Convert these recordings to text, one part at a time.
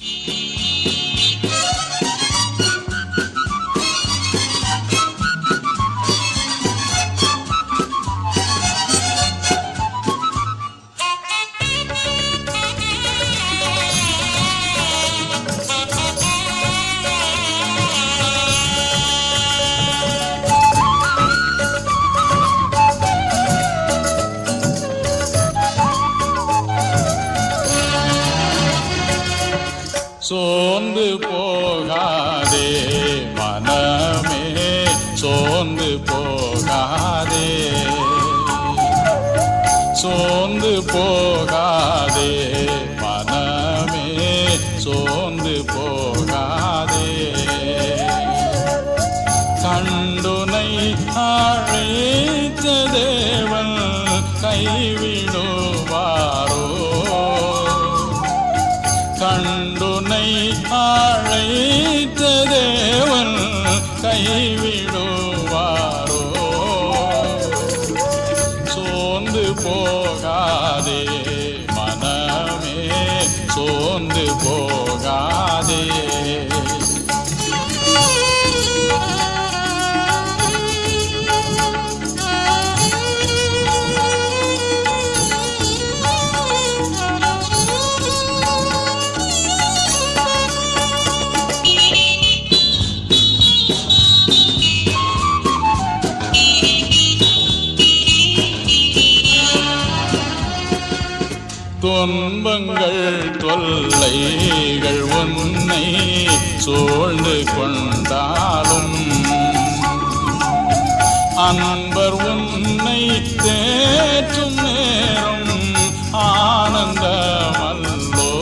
சோர்ந்து போகாதே மனமே சோர்ந்து போகாதே சோர்ந்து போகாதே மனமே சோர்ந்து போகாதே கண்டுனை அழைத்த தேவன் கைவிடுவாரோ கண்டுனை அழைத்த தேவன் கைவிடுவாரோ சோர்ந்து போகாதே மனமே சோர்ந்து போகாதே துன்பங்கள் தொல்லைகள் உன்னை சூழ்ந்து கொண்டாலும் அன்பர் உன்னை தேற்றும் நேரம் ஆனந்தமல்லோ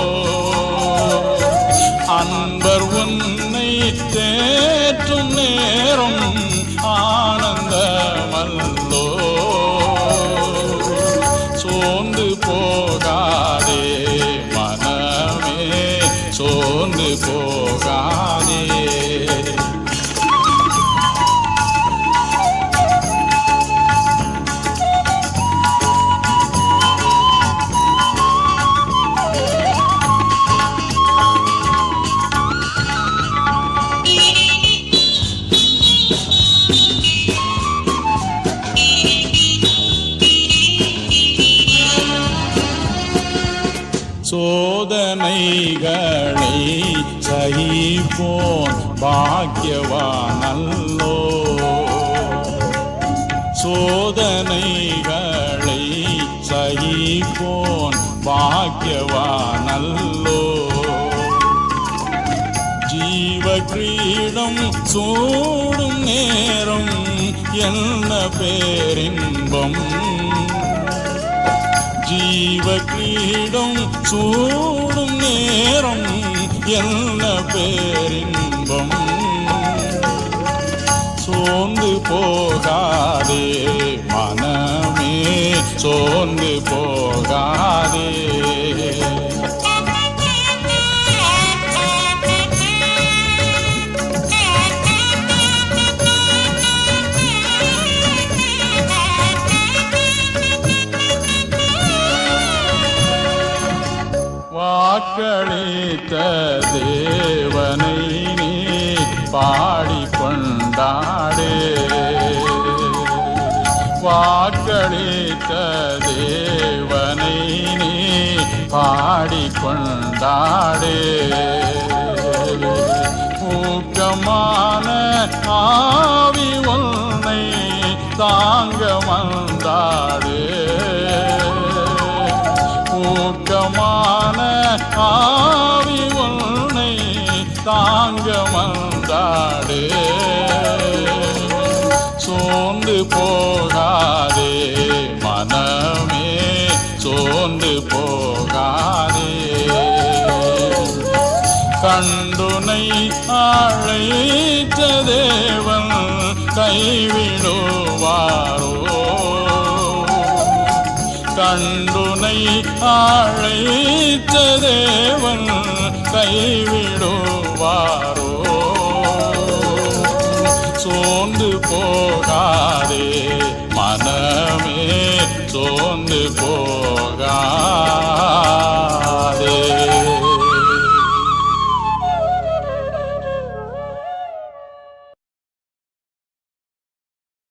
அன்பர் உன்னை தேற்றும் நேரம் ஆனந்தமல்லோ சோர்ந்து போகாதே மனமே சோர்ந்து போகாதே சோதனைகளை சகிப்போன் பாக்கியவானல்லோ சோதனைகளை சகிப்போன் பாக்கியவானல்லோ ஜீவ கிரீடம் சூடும் நேரம் என்ன பேரின்பம் ஜீவ கிரீடம் சூடும் நேரம் என்ன பேரின்பம் சோர்ந்து போகாதே மனமே சோர்ந்து போகாதே வாக்களித்த தேவனை நீ பாடிக்கொண்டாடே வாக்களித்த தேவனை நீ பாடிக்கொண்டாடே ஊக்கமான ஆவி உன்னை தாங்க வந்தாடே ஊக்கமான ஆவி உன்னை தாங்க வந்தாடே சோர்ந்து போகாதே மனமே சோர்ந்து போகாதே கண்டுனை அழைத்த தேவன் கைவிடுவாரோ கண்டுனை அழைத்த தேவன் கைவி